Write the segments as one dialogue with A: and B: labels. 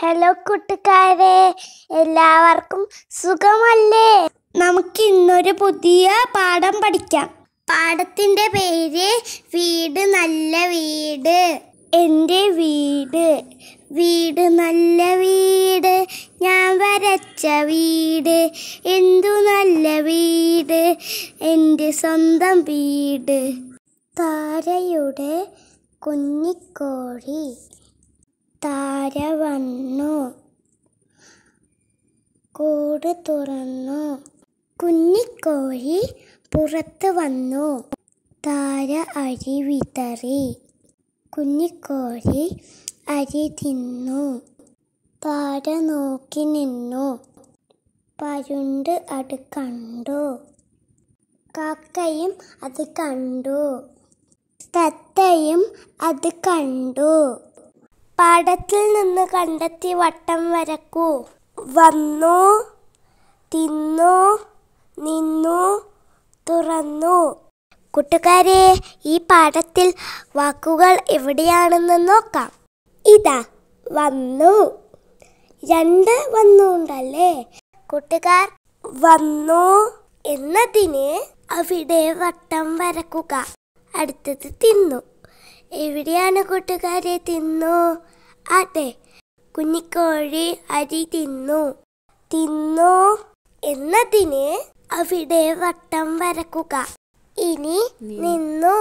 A: hello കൂട്ടുകാരെ എല്ലാവർക്കും സുഖമല്ലേ നമുക്ക് ഇന്നൊരു പുതിയ പാഠം പഠിക്കാം പാഠത്തിന്റെ പേര് വീട് നല്ല വീട് എൻ്റെ വീട് വീട് നല്ല വീട് ഞാൻ വരച്ച വീട് എന്തു നല്ല വീട് എൻ്റെ സ്വന്തം വീട് താരയുടെ കുഞ്ഞിക്കോഴി താര വന്നു കൂട് തുറന്നു കുഞ്ഞിക്കോഴി പുറത്ത് വന്നു താര അരി വിതറി കുഞ്ഞിക്കോഴി അരി തിന്നു താര നോക്കി നിന്നു പരുണ്ട് അത് കണ്ടു കാക്കയും അത് കണ്ടു തത്തയും അത് കണ്ടു പാടത്തിൽ നിന്ന് കണ്ടെത്തി വട്ടം വരക്കൂ വന്നു തിന്നു നിന്നു തുറന്നു കൂട്ടുകാരെ ഈ പാഠത്തിൽ വാക്കുകൾ എവിടെയാണെന്ന് നോക്കാം ഇതാ വന്നു രണ്ട് വന്നുണ്ടല്ലേ കൂട്ടുകാർ വന്നു എന്നതിന് അവിടെ വട്ടം വരക്കുക അടുത്തത് തിന്നു എവിടെയാണ് കൂട്ടുകാരെ തിന്നു അതെ കുഞ്ഞിക്കോഴി അരി തിന്നു തിന്നു എന്നതിന് അവിടെ വട്ടം വരക്കുക ഇനി നിന്നു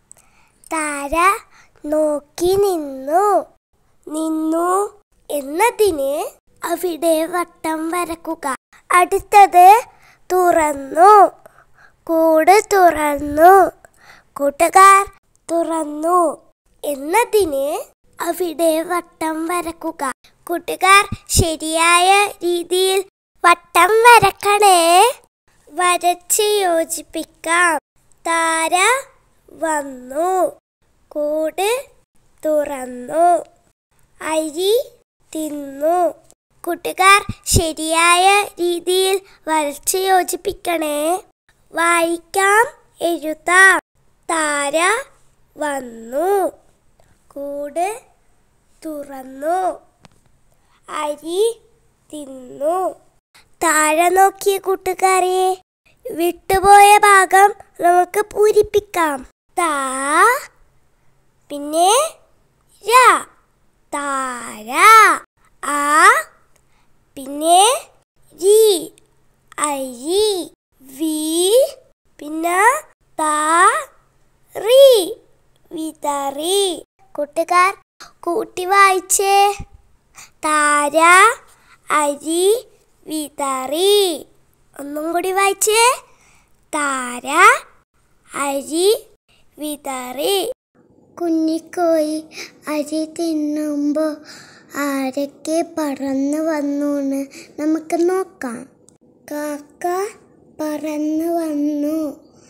A: താര നോക്കി നിന്നു നിന്നു എന്നതിന് അവിടെ വട്ടം വരക്കുക അടുത്തത് തുറന്നു കൂട് തുറന്നു കൂട്ടുകാർ തുറന്നു എന്നതിന് അവിടെ വട്ടം വരക്കുക കൂട്ടുകാർ ശരിയായ രീതിയിൽ വട്ടം വരക്കണേ വരച്ച് യോജിപ്പിക്കാം താര വന്നു കൂട് തുറന്നു അരി തിന്നു കൂട്ടുകാർ ശരിയായ രീതിയിൽ വരച്ച് യോജിപ്പിക്കണേ വായിക്കാം എഴുതാം താര വന്നു കൂട് തുറന്നു അരി തിന്നു താഴെ നോക്കിയ കൂട്ടുകാരെ വിട്ടുപോയ ഭാഗം നമുക്ക് പൂരിപ്പിക്കാം താ പിന്നെ ര താര ആ പിന്നെ രി അരി വി പിന്നെ താ റി വിതറി കൂട്ടുകാർ കൂട്ടി വായിച്ചേ താര അരി വിതറി ഒന്നും കൂടി വായിച്ചേ താര അരി വിതറി കുഞ്ഞിക്കോയി അരി തിന്നുമ്പോൾ ആരൊക്കെ പറന്ന് വന്നൂന്ന് നമുക്ക് നോക്കാം കാക്ക പറന്ന് വന്നു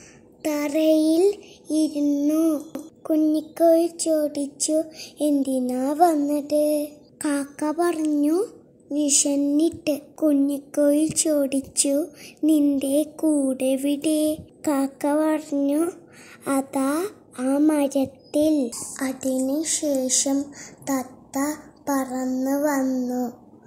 A: തറയിൽ ഇരുന്നു കുഞ്ഞിക്കോഴി ചോദിച്ചു എന്തിനാ വന്നത് കാക്ക പറഞ്ഞു വിശന്നിട്ട് കുഞ്ഞിക്കോഴി ചോദിച്ചു നിന്റെ കൂടെ വിടെ കാക്ക പറഞ്ഞു അതാ ആ മരത്തിൽ അതിനു ശേഷം തത്ത പറന്നു വന്നു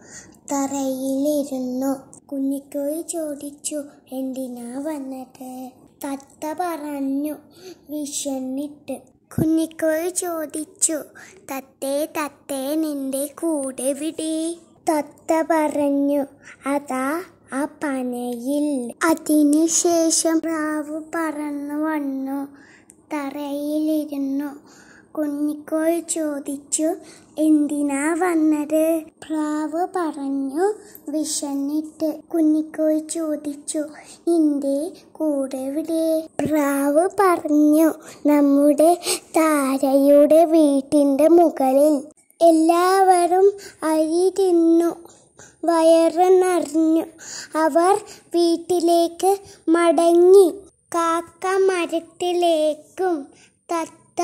A: തറയിലിരുന്നു കുഞ്ഞിക്കോഴി ചോദിച്ചു എന്തിനാ വന്നത് തത്ത പറഞ്ഞു വിശന്നിട്ട് കുഞ്ഞിക്കോഴി ചോദിച്ചു തത്തേ തത്തേ നിന്റെ കൂടെ വിടി തത്ത പറഞ്ഞു അതാ ആ പനയിൽ അതിനുശേഷം പ്രാവ് പറന്നു വന്നു തറയിലിരുന്നു കുഞ്ഞിക്കോഴി ചോദിച്ചു എന്തിനാ വന്നത് പ്രാവ് പറഞ്ഞു വിശന്നിട്ട് കുഞ്ഞിക്കോഴി ചോദിച്ചു നിന്റെ കൂടെ വിടെ പ്രാവ് പറഞ്ഞു നമ്മുടെ താരയുടെ വീട്ടിന്റെ മുകളിൽ എല്ലാവരും അരി തിന്നു വയറ് നിറഞ്ഞു അവർ വീട്ടിലേക്ക് മടങ്ങി കാക്ക മരത്തിലേക്കും തത്ത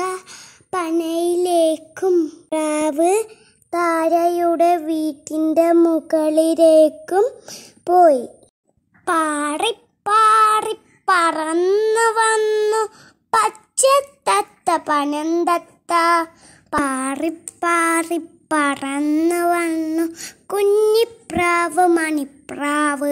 A: പനയിലേക്കും പ്രാവ് താരയുടെ വീട്ടിൻ്റെ മുകളിലേക്കും പോയി പാറി പാറി പറന്നു വന്നു പച്ച തത്ത പനന്തത്ത പാറി പാറി പറന്നു വന്നു കുഞ്ഞിപ്രാവ് മണിപ്രാവ്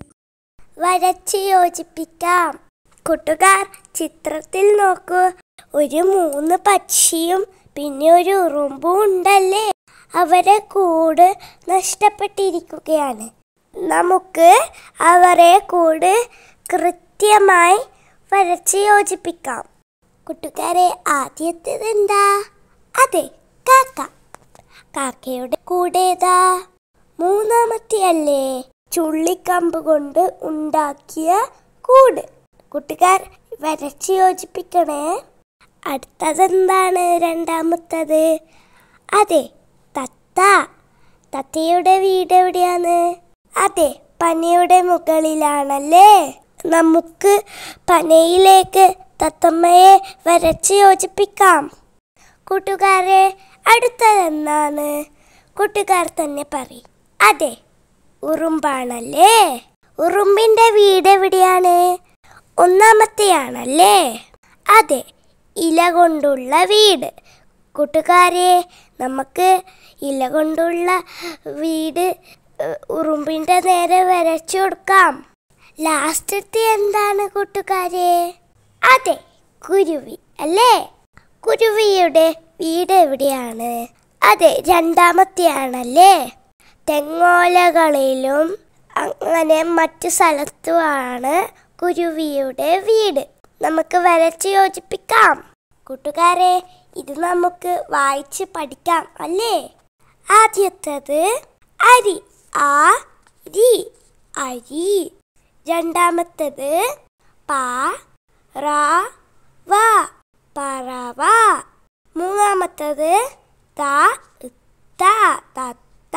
A: വരച്ച് യോജിപ്പിക്കാം കൂട്ടുകാർ ചിത്രത്തിൽ നോക്കൂ ഒരു മൂന്ന് പക്ഷിയും പിന്നെ ഒരു ഉറുമ്പും ഉണ്ടല്ലേ അവരെ കൂട് നഷ്ടപ്പെട്ടിരിക്കുകയാണ് നമുക്ക് അവരെ കൂട് കൃത്യമായി വരച്ച് യോജിപ്പിക്കാം കൂട്ടുകാരെ ആദ്യത്തേത് എന്താ അതെ കാക്ക കാക്കയുടെ കൂടേതാ മൂന്നാമത്തെ അല്ലേ ചുള്ളിക്കമ്പ് കൊണ്ട് ഉണ്ടാക്കിയ കൂട് കൂട്ടുകാർ വരച്ച് യോജിപ്പിക്കണേ അടുത്തതെന്താണ് രണ്ടാമത്തത് അതെ തത്ത തത്തയുടെ വീട് എവിടെയാണ് അതെ പനയുടെ മുകളിലാണല്ലേ നമുക്ക് പനയിലേക്ക് തത്തമ്മയെ വരച്ച് യോജിപ്പിക്കാം കൂട്ടുകാരെ അടുത്തതെന്താണ് കൂട്ടുകാർ തന്നെ പറയും അതെ ഉറുമ്പാണല്ലേ ഉറുമ്പിന്റെ വീട് എവിടെയാണ് ഒന്നാമത്തെയാണല്ലേ അതെ ഇല കൊണ്ടുള്ള വീട് കൂട്ടുകാരെ നമുക്ക് ഇല കൊണ്ടുള്ള വീട് ഏഹ്, ഉറുമ്പിന്റെ നേരെ വരച്ചു കൊടുക്കാം ലാസ്റ്റത്തെ എന്താണ് കൂട്ടുകാരെ അതെ കുരുവി അല്ലേ കുരുവിയുടെ വീട് എവിടെയാണ് അതെ രണ്ടാമത്തെയാണല്ലേ തെങ്ങോലകളിലും അങ്ങനെ മറ്റു സ്ഥലത്തുമാണ് കുരുവിയുടെ വീട് നമുക്ക് വരച്ച് യോജിപ്പിക്കാം കൂട്ടുകാരെ ഇത് നമുക്ക് വായിച്ച് പഠിക്കാം അല്ലേ ആദ്യത്തത് അരി ആ രി അരി രണ്ടാമത്തത് പ റ വ പറവ മൂന്നാമത്തത് ത ത തത്ത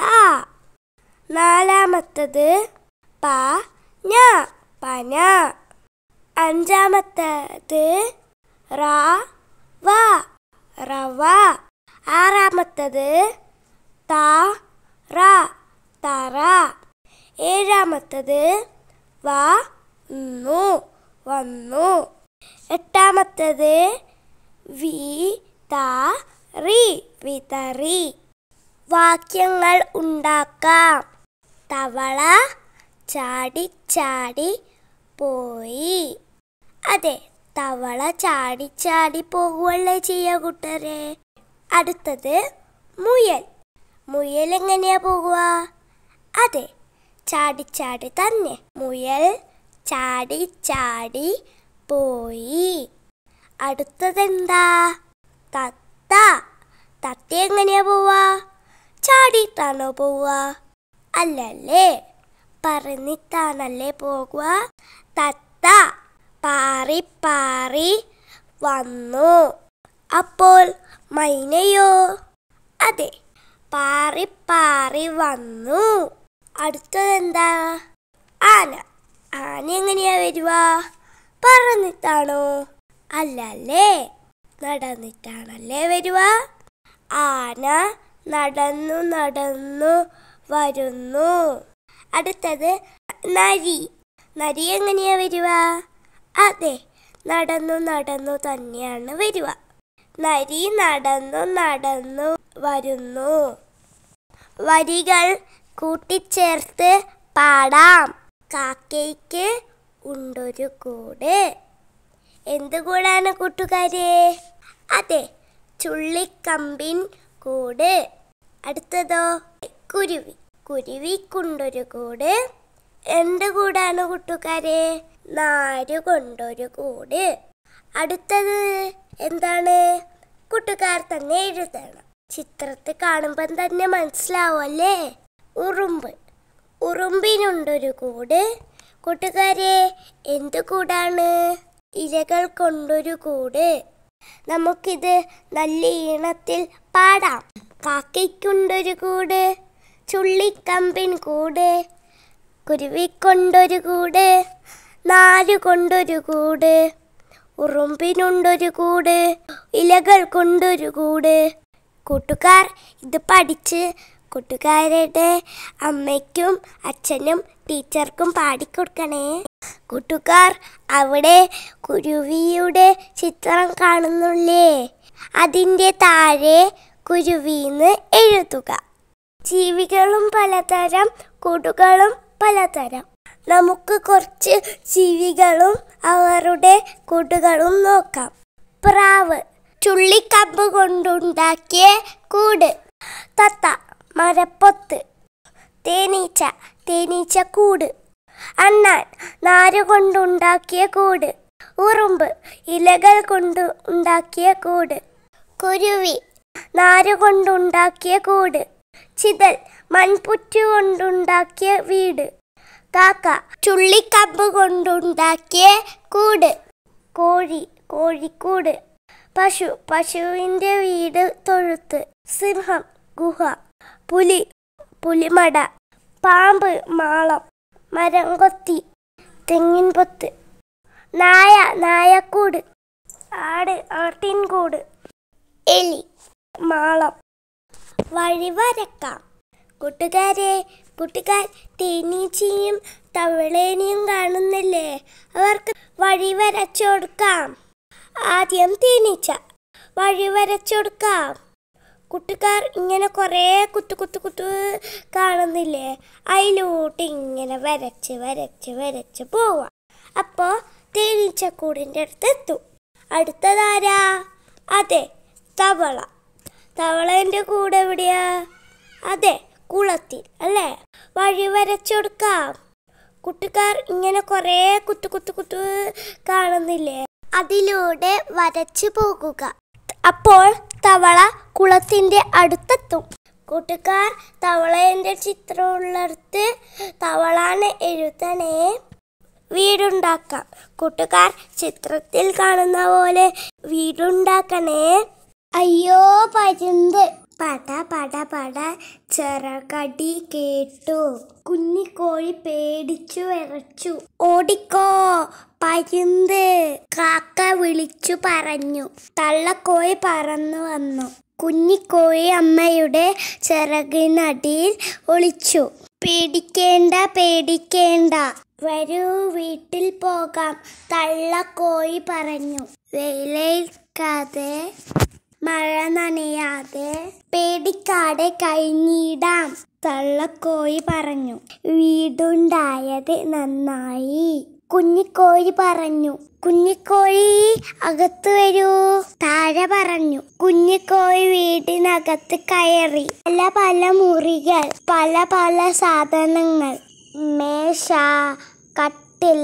A: നാലാമത്തത് പ ഞ പന അഞ്ചാമത്തത് റ വ റവ ആറാമത്തത് ത റ തറ ഏഴാമത്തത് വ ന്നു വന്നു എട്ടാമത്തത് വി ത റി വിതറി വാക്യങ്ങൾ ഉണ്ടാക്കാം തവള ചാടി ചാടി പോയി അതെ തവള ചാടി ചാടി പോകുവല്ലേ ചെയ്യ കൂട്ടരെ അടുത്തത് മുയൽ മുയൽ എങ്ങനെയാ പോകുക അതെ ചാടി ചാടി തന്നെ മുയൽ ചാടി ചാടി പോയി അടുത്തതെന്താ തത്ത തത്ത എങ്ങനെയാ പോവാ ചാടിയിട്ടാണോ പോവുക അല്ലല്ലേ പറന്നിട്ടാണല്ലേ പോകുക തത്ത പാറി പാറി വന്നു അപ്പോൾ മൈനയോ അതെ പാറി പാറി വന്നു അടുത്തതെന്താ ആന ആന എങ്ങനെയാ വരുക പറന്നിട്ടാണോ അല്ലല്ലേ നടന്നിട്ടാണല്ലേ വരുക ആന നടന്നു നടന്നു വരുന്നു അടുത്തത് നരി നരി എങ്ങനെയാ വരുക അതെ നടന്നു നടന്നു തന്നെയാണ് വരിക നരി നടന്നു നടന്നു വരുന്നു വരികൾ കൂട്ടിച്ചേർത്ത് പാടാം കാക്കയ്ക്ക് ഉണ്ടൊരു കൂട് എന്ത് കൂടാണ് കൂട്ടുകാരെ അതെ ചുള്ളിക്കമ്പിൻ കൂട് അടുത്തതോ കുരുവി കുരുവിക്കുണ്ടൊരു കൂട് എന്ത് കൂടാണ് കൂട്ടുകാരെ നാര് കൊണ്ടൊരു കൂട് അടുത്തത് എന്താണ് കൂട്ടുകാർ തന്നെ എഴുതണം ചിത്രത്തിൽ കാണുമ്പം തന്നെ മനസ്സിലാവും അല്ലേ ഉറുമ്പ് ഉറുമ്പിനുണ്ടൊരു കൂട് കൂട്ടുകാരെ എന്ത് കൂടാണ് ഇലകൾ കൊണ്ടൊരു കൂട് നമുക്കിത് നല്ല ഈണത്തിൽ പാടാം കാക്കയ്ക്കുണ്ടൊരു കൂട് ചുള്ളിക്കമ്പിൻ കൂട് കുരുവിക്കൊണ്ടൊരു കൂട് നാല് കൊണ്ടൊരു കൂട് ഉറുമ്പിനുണ്ടൊരു കൂട് ഇലകൾ കൊണ്ടൊരു കൂട് കൂട്ടുകാർ ഇത് പഠിച്ച് കൂട്ടുകാരുടെ അമ്മയ്ക്കും അച്ഛനും ടീച്ചർക്കും പാടിക്കൊടുക്കണേ കൂട്ടുകാർ അവിടെ കുരുവിയുടെ ചിത്രം കാണുന്നില്ലേ അതിൻ്റെ താഴെ കുരുവീന്ന് എഴുതുക ജീവികളും പലതരം കൂടുകളും പലതരം നമുക്ക് കുറച്ച് ജീവികളും അവരുടെ കൂടുകളും നോക്കാം പ്രാവ് ചുള്ളിക്കമ്പ് കൊണ്ടുണ്ടാക്കിയ കൂട് തത്ത മരപ്പൊത്ത് തേനീച്ച തേനീച്ച കൂട് അണ്ണാൻ നാര് കൊണ്ടുണ്ടാക്കിയ കൂട് ഉറുമ്പ് ഇലകൾ കൊണ്ട് ഉണ്ടാക്കിയ കൂട് കുരുവി നാര് കൊണ്ടുണ്ടാക്കിയ കൂട് ചിതൽ മൺപുറ്റു കൊണ്ടുണ്ടാക്കിയ വീട് കാക്ക ചുള്ളിക്കമ്പ് കൊണ്ടുണ്ടാക്കിയ കൂട് കോഴി കോഴിക്കൂട് പശു പശുവിൻ്റെ വീട് തൊഴുത്ത് സിംഹം ഗുഹ പുലി പുലിമട പാമ്പ് മാളം മരം കൊത്തി തെങ്ങിൻ പൊത്ത് നായ നായക്കൂട് ആട് ആട്ടിൻകൂട് എലി മാളം വഴി വരക്കാം കൂട്ടുകാരെ കൂട്ടുകാർ തേനീച്ചയും തവളേനെയും കാണുന്നില്ലേ അവർക്ക് വഴി വരച്ചു കൊടുക്കാം ആദ്യം തേനീച്ച വഴി വരച്ചു കൊടുക്കാം കൂട്ടുകാർ ഇങ്ങനെ കുറേ കുത്തു കുത്തു കുത്തു കാണുന്നില്ലേ അതിലോട്ട് ഇങ്ങനെ വരച്ച് വരച്ച് വരച്ച് പോവാം അപ്പോൾ തേനീച്ചക്കൂടിൻ്റെ അടുത്ത് എത്തും അടുത്തതാരാ അതെ തവള തവളേൻ്റെ കൂടെ എവിടെയാ അതെ കുളത്തിൽ അല്ലേ വഴി വരച്ചു കൊടുക്കാം കുട്ടിക്കാർ ഇങ്ങനെ കുറേ കുത്തു കുത്തു കുത്തു കാണുന്നില്ലേ അതിലൂടെ വരച്ചു പോകുക അപ്പോൾ തവള കുളത്തിന്റെ അടുത്തെത്തും കൂട്ടുകാർ തവളേന്റെ ചിത്രമുള്ളിടത്ത് തവളാണ് എഴുതണേ വീടുണ്ടാക്കാം കൂട്ടുകാർ ചിത്രത്തിൽ കാണുന്ന പോലെ വീടുണ്ടാക്കണേ അയ്യോ പരുന്ത് പട പട പട ചെറകടി കേട്ടു കുഞ്ഞിക്കോഴി പേടിച്ചു വിറച്ചു ഓടിക്കോ പരുന്ത് കാക്ക വിളിച്ചു പറഞ്ഞു തള്ളക്കോഴി പറന്നു വന്നു കുഞ്ഞിക്കോഴി അമ്മയുടെ ചിറകിനടിയിൽ ഒളിച്ചു പേടിക്കേണ്ട പേടിക്കേണ്ട വരൂ വീട്ടിൽ പോകാം തള്ളക്കോഴി പറഞ്ഞു വെയിലേൽക്കാതെ മഴ നനയാതെ പേടിക്കാതെ കഴിഞ്ഞിടാം തള്ളക്കോഴി പറഞ്ഞു വീടുണ്ടായത് നന്നായി കുഞ്ഞിക്കോഴി പറഞ്ഞു കുഞ്ഞിക്കോഴി അകത്ത് വരൂ താഴെ പറഞ്ഞു കുഞ്ഞിക്കോഴി വീടിനകത്ത് കയറി പല പല മുറികൾ പല പല സാധനങ്ങൾ മേശ കട്ടിൽ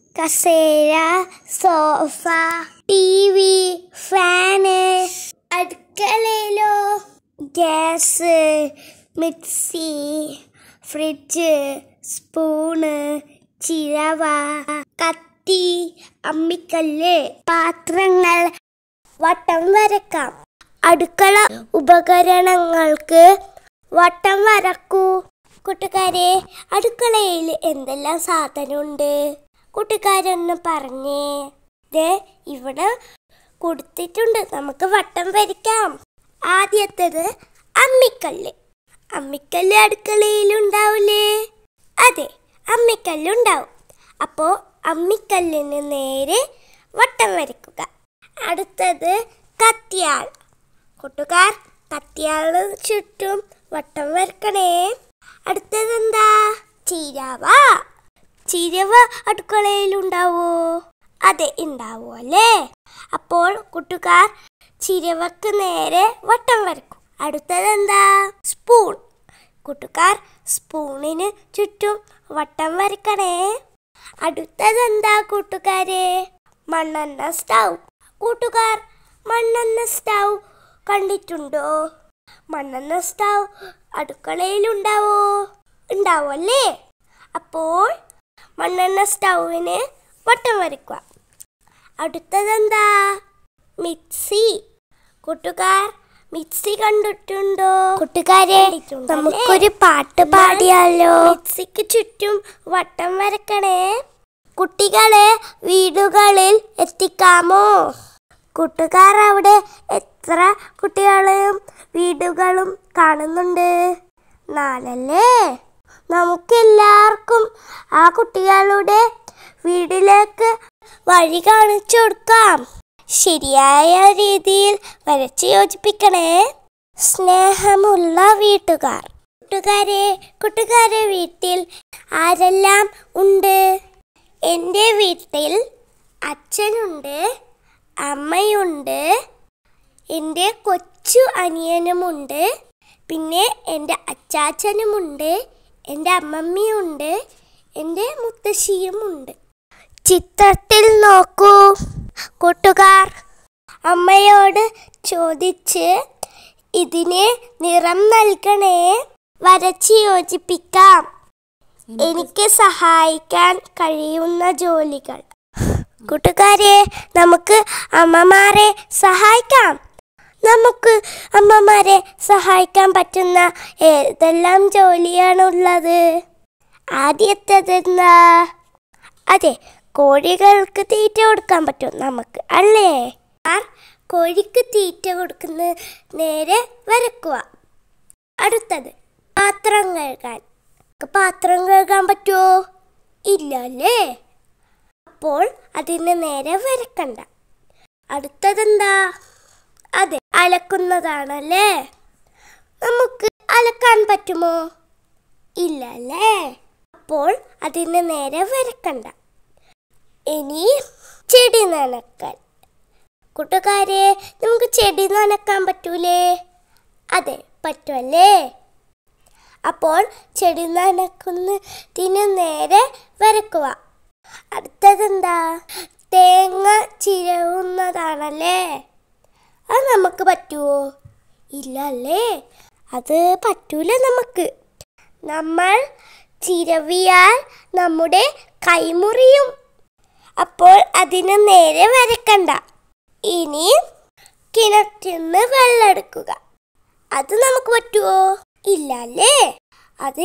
A: കസേര സോഫ ടി വി ഫാന് അടുക്കളയിലോ ഗ്യാസ് മിക്സി ഫ്രിഡ്ജ് സ്പൂണ് ചിരവ കത്തി അമ്മിക്കല്ല് പാത്രങ്ങൾ വട്ടം വരക്കാം അടുക്കള ഉപകരണങ്ങൾക്ക് വട്ടം വരക്കൂ കൂട്ടുകാരെ അടുക്കളയിൽ എന്തെല്ലാം സാധനമുണ്ട് കൂട്ടുകാരൊന്ന് പറഞ്ഞേ ദേ ഇവിടെ കൊടുത്തിട്ടുണ്ട് നമുക്ക് വട്ടം വരയ്ക്കാം ആദ്യത്തേത് അമ്മിക്കല്ല് അമ്മിക്കല്ല് അടുക്കളയിൽ ഉണ്ടാവില്ലേ അതെ അമ്മിക്കല്ലുണ്ടാവും അപ്പോൾ അമ്മിക്കല്ലിന് നേരെ വട്ടം വരയ്ക്കുക അടുത്തത് കത്തിയാൾ കൂട്ടുകാർ കത്തിയാളിന് ചുറ്റും വട്ടം വരക്കണേ അടുത്തത് എന്താ ചീരവ ചീരവ അടുക്കളയിൽ ഉണ്ടാവോ അതെ ഉണ്ടാവോ അല്ലേ അപ്പോൾ കൂട്ടുകാർ ചിരവക്ക് നേരെ വട്ടം വരക്കും അടുത്തത് എന്താ സ്പൂൺ കൂട്ടുകാർ സ്പൂണിന് ചുറ്റും വട്ടം വരക്കണേ അടുത്തത് എന്താ കൂട്ടുകാരെ മണ്ണെണ്ണ സ്റ്റൗ കൂട്ടുകാർ മണ്ണെണ്ണ സ്റ്റൗ കണ്ടിട്ടുണ്ടോ മണ്ണെണ്ണ സ്റ്റൗ അടുക്കളയിലുണ്ടാവോ ഉണ്ടാവോ അല്ലേ അപ്പോൾ മണ്ണെണ്ണ സ്റ്റൗവിന് വട്ടം വരയ്ക്കുക അടുത്തതെന്താ മിക്സി കൂട്ടുകാർ മിക്സി കണ്ടിട്ടുണ്ടോ കൂട്ടുകാരെ നമുക്കൊരു പാട്ട് പാടിയാലോ മിക്സിക്ക് ചുറ്റും വട്ടം വരക്കണേ കുട്ടികളെ വീടുകളിൽ എത്തിക്കാമോ കൂട്ടുകാർ അവിടെ എത്ര കുട്ടികളെയും വീടുകളും കാണുന്നുണ്ട് നാലല്ലേ നമുക്കെല്ലാവർക്കും ആ കുട്ടികളുടെ വീട്ടിലേക്ക് വഴി കാണിച്ചു കൊടുക്കാം ശരിയായ രീതിയിൽ വരച്ച് യോജിപ്പിക്കണേ സ്നേഹമുള്ള വീട്ടുകാർ കൂട്ടുകാരെ കൂട്ടുകാരെ വീട്ടിൽ ആരെല്ലാം ഉണ്ട് എൻ്റെ വീട്ടിൽ അച്ഛനുണ്ട് അമ്മയുണ്ട് എൻ്റെ കൊച്ചു അനിയനുമുണ്ട് പിന്നെ എൻ്റെ അച്ചാച്ചനുമുണ്ട് എൻ്റെ അമ്മമ്മയുണ്ട് എൻ്റെ മുത്തശ്ശിയുമുണ്ട് ചിത്രത്തിൽ നോക്കൂ കൂട്ടുകാർ അമ്മയോട് ചോദിച്ച് ഇതിന് നിറം നൽകണേ വരച്ച് യോജിപ്പിക്കാം എനിക്ക് സഹായിക്കാൻ കഴിയുന്ന ജോലികൾ കൂട്ടുകാരെ നമുക്ക് അമ്മമാരെ സഹായിക്കാം നമുക്ക് അമ്മമാരെ സഹായിക്കാൻ പറ്റുന്ന ഏതെല്ലാം ജോലിയാണുള്ളത് ആദ്യത്തേതെന്താ അതെ കോഴികൾക്ക് തീറ്റ കൊടുക്കാൻ പറ്റും നമുക്ക് അല്ലേ ആർ കോഴിക്ക് തീറ്റ കൊടുക്കുന്ന നേരെ വരക്കുക അടുത്തത് പാത്രം കഴുകാൻ പാത്രം കഴുകാൻ പറ്റുമോ ഇല്ല അല്ലേ അപ്പോൾ അതിന് നേരെ വരക്കണ്ട അടുത്തതെന്താ അതെ അലക്കുന്നതാണല്ലേ നമുക്ക് അലക്കാൻ പറ്റുമോ ഇല്ല അല്ലേ അപ്പോൾ അതിന് നേരെ വരക്കണ്ട ഇനി ചെടി നനക്കാൻ കൂട്ടുകാരെ നമുക്ക് ചെടി നനക്കാൻ പറ്റൂലേ അതെ പറ്റുമല്ലേ അപ്പോൾ ചെടി നനക്കുന്നതിന് നേരെ വരക്കുക അടുത്തതെന്താ തേങ്ങ ചിരവുന്നതാണല്ലേ അത് നമുക്ക് പറ്റുമോ ഇല്ല അല്ലേ അത് പറ്റൂല നമുക്ക് നമ്മൾ ചിരവിയാൽ നമ്മുടെ കൈമുറിയും അപ്പോൾ അതിന് നേരെ വരക്കണ്ട ഇനി കിണറ്റിന്ന് വെള്ളം എടുക്കുക അത് നമുക്ക് പറ്റുമോ ഇല്ല അല്ലേ അത്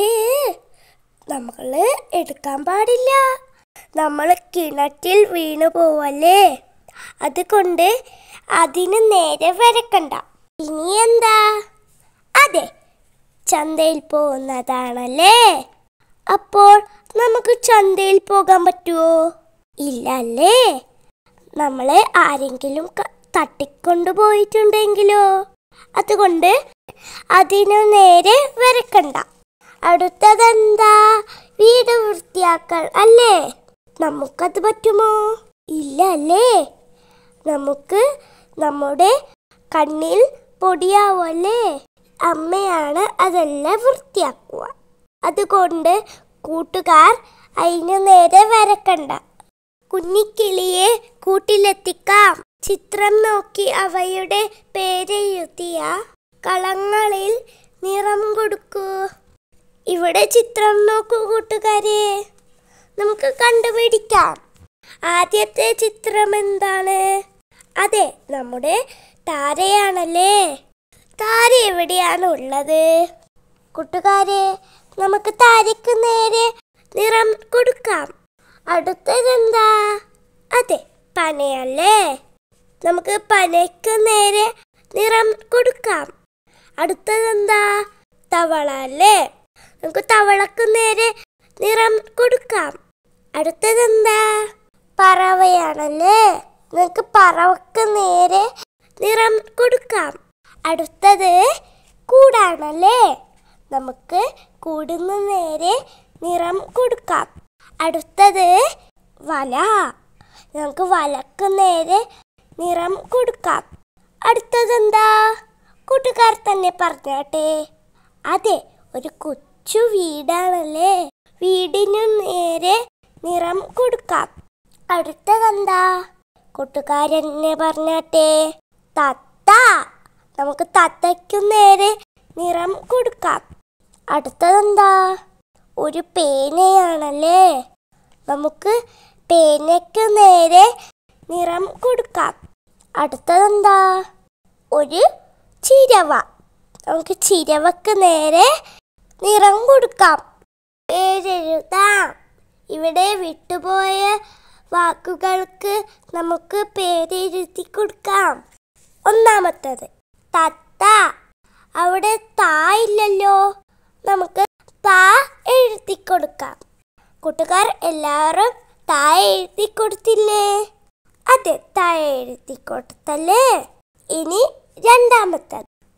A: നമ്മൾ എടുക്കാൻ പാടില്ല നമ്മൾ കിണറ്റിൽ വീണു പോവല്ലേ അതുകൊണ്ട് അതിന് നേരെ വരക്കണ്ട ഇനി എന്താ അതെ ചന്തയിൽ പോകുന്നതാണല്ലേ അപ്പോൾ നമുക്ക് ചന്തയിൽ പോകാൻ പറ്റുമോ ഇല്ല അല്ലേ നമ്മളെ ആരെങ്കിലും ക- തട്ടിക്കൊണ്ടു പോയിട്ടുണ്ടെങ്കിലോ അതുകൊണ്ട് അതിനു നേരെ വരക്കണ്ട അടുത്തതെന്താ വീട് വൃത്തിയാക്കൽ അല്ലേ നമുക്കത് പറ്റുമോ ഇല്ല അല്ലേ നമുക്ക് നമ്മുടെ കണ്ണിൽ പൊടിയാവല്ലേ അമ്മയാണ് അതെല്ലാം വൃത്തിയാക്കുക അതുകൊണ്ട് കൂട്ടുകാർ അതിനു നേരെ വരക്കണ്ട കുഞ്ഞിക്കിളിയെ കൂട്ടിലെത്തിക്കാം ചിത്രം നോക്കി അവയുടെ പേരെഴുതിയ കളങ്ങളിൽ നിറം കൊടുക്കൂ ഇവിടെ ചിത്രം നോക്കൂ കൂട്ടുകാരെ നമുക്ക് കണ്ടുപിടിക്കാം ആദ്യത്തെ ചിത്രം എന്താണ് അതെ നമ്മുടെ താരയാണല്ലേ താര എവിടെയാണ് ഉള്ളത് കൂട്ടുകാരെ നമുക്ക് താരയ്ക്ക് നേരെ നിറം കൊടുക്കാം അടുത്തതെന്താ അതെ പനയല്ലേ നമുക്ക് പനയ്ക്ക് നേരെ നിറം കൊടുക്കാം അടുത്തതെന്താ തവള അല്ലേ നമുക്ക് തവളക്ക് നേരെ നിറം കൊടുക്കാം അടുത്തതെന്താ പറവയാണല്ലേ നമുക്ക് പറവക്ക് നേരെ നിറം കൊടുക്കാം അടുത്തത് കൂടാണല്ലേ നമുക്ക് കൂടുന്ന നേരെ നിറം കൊടുക്കാം അടുത്തത് വല നമുക്ക് വലക്ക് നേരെ നിറം കൊടുക്കാം അടുത്തതെന്താ കൂട്ടുകാർ തന്നെ പറഞ്ഞാട്ടെ അതെ ഒരു കൊച്ചു വീടാണല്ലേ വീടിനു നേരെ നിറം കൊടുക്കാം അടുത്തതെന്താ കൂട്ടുകാരെന്നെ പറഞ്ഞാട്ടെ തത്ത നമുക്ക് തത്തയ്ക്കു നേരെ നിറം കൊടുക്കാം അടുത്തതെന്താ ഒരു പേനയാണല്ലേ നമുക്ക് പേനയ്ക്ക് നേരെ നിറം കൊടുക്കാം അടുത്തതെന്താ ഒരു ചിരവ നമുക്ക് ചിരവക്ക് നേരെ നിറം കൊടുക്കാം പേരെഴുതാം ഇവിടെ വിട്ടുപോയ വാക്കുകൾക്ക് നമുക്ക് പേരെഴുതി കൊടുക്കാം ഒന്നാമത്തത് തത്ത അവിടെ താ ഇല്ലല്ലോ നമുക്ക് താ എഴുതി കൊടുക്കാം കൂട്ടുകാർ എല്ലാവരും താ എഴുതി കൊടുത്തില്ലേ അതെ താ എഴുതി കൊടുത്തല്ലേ ഇനി രണ്ടാമത്തത്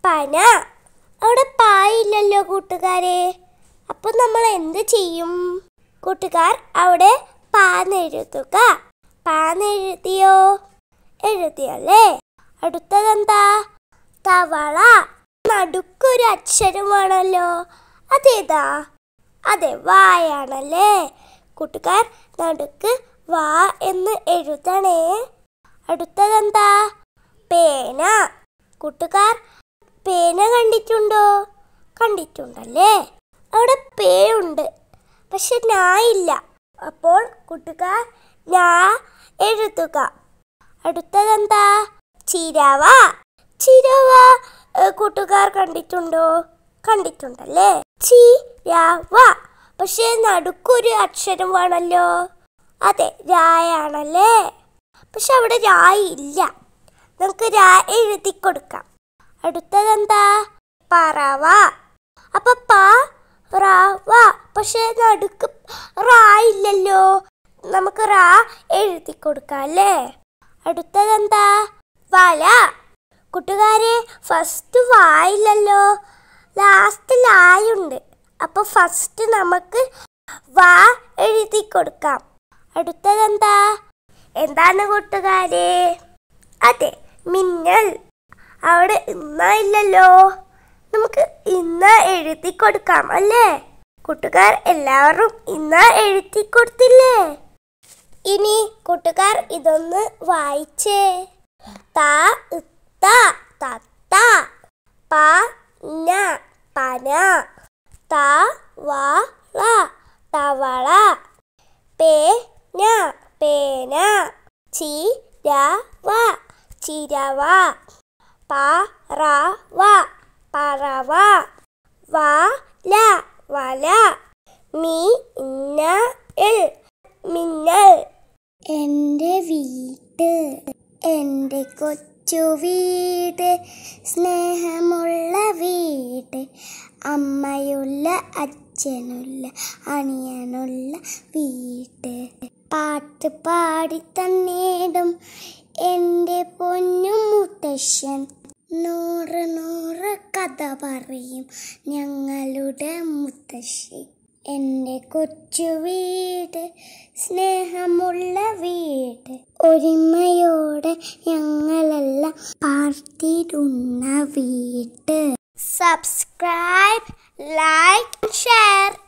A: പന അവിടെ പായില്ലല്ലോ കൂട്ടുകാരെ അപ്പോൾ നമ്മൾ എന്ത് ചെയ്യും കൂട്ടുകാർ അവിടെ പാന്നെഴുതുക പാന്നെഴുതിയോ എഴുതിയല്ലേ അടുത്തതെന്താ തവള നടുക്കൊരു അക്ഷരമാണല്ലോ അതേതാ അതെ വായാണല്ലേ കൂട്ടുകാർ നടുക്ക് വാ എന്ന് എഴുതണേ അടുത്തതെന്താ പേന കൂട്ടുകാർ പേന കണ്ടിട്ടുണ്ടോ കണ്ടിട്ടുണ്ടല്ലേ അവിടെ പേ ഉണ്ട് പക്ഷെ ഞാ ഇല്ല അപ്പോൾ കൂട്ടുകാർ ഞാ എഴുതുക അടുത്തതെന്താ ചിരവ ചിരവ ഏ, കൂട്ടുകാർ കണ്ടിട്ടുണ്ടോ കണ്ടിട്ടുണ്ടല്ലേ ചിരവ പക്ഷെ നടുക്കൊരു അക്ഷരം വേണമല്ലോ അതെ രായാണല്ലേ പക്ഷെ അവിടെ രായി ഇല്ല നമുക്ക് രാ എഴുതി കൊടുക്കാം അടുത്തതെന്താ പറവ അപ്പൊ പ റവ പക്ഷെ നടുക്ക് റാ ഇല്ലല്ലോ നമുക്ക് റാ എഴുതി കൊടുക്കാം അല്ലേ അടുത്തതെന്താ വല കൂട്ടുകാരെ ഫസ്റ്റ് വായില്ലല്ലോ ലാസ്റ്റ് ലായുണ്ട് അപ്പൊ ഫസ്റ്റ് നമുക്ക് വാ എഴുതി കൊടുക്കാം അടുത്തതെന്താ എന്താണ് കൂട്ടുകാരെ അതെ മിന്നൽ അവിടെ ഇന്ന ഇല്ലല്ലോ നമുക്ക് ഇന്ന എഴുതി കൊടുക്കാം അല്ലേ കൂട്ടുകാർ എല്ലാവരും ഇന്ന എഴുതി കൊടുത്തില്ലേ ഇനി കൂട്ടുകാർ ഇതൊന്ന് വായിച്ചേ ത ഇത്ത തത്ത പ ന പന ത വള തവള പേന പേന ചിരവ ചിരവ പറവ പറവ വല വല മിന്നൽ മിന്നൽ എൻ്റെ വീട് എൻ്റെ കൊച്ചു വീട് സ്നേഹമുള്ള വീട് അമ്മയുള്ള അച്ഛനുള്ള അണിയനുള്ള വീട് പാട്ട് പാടി തന്നേടും എൻ്റെ പൊന്നു മുത്തശ്ശൻ നൂറ് നൂറ് കഥ പറയും ഞങ്ങളുടെ മുത്തശ്ശി എൻ്റെ കൊച്ചു വീട് സ്നേഹമുള്ള വീട് ഒരുമയോടെ ഞങ്ങളെല്ലാം പാർത്തിരുന്ന വീട് സബ്സ്ക്രൈബ് ലൈക്ക് ഷെയർ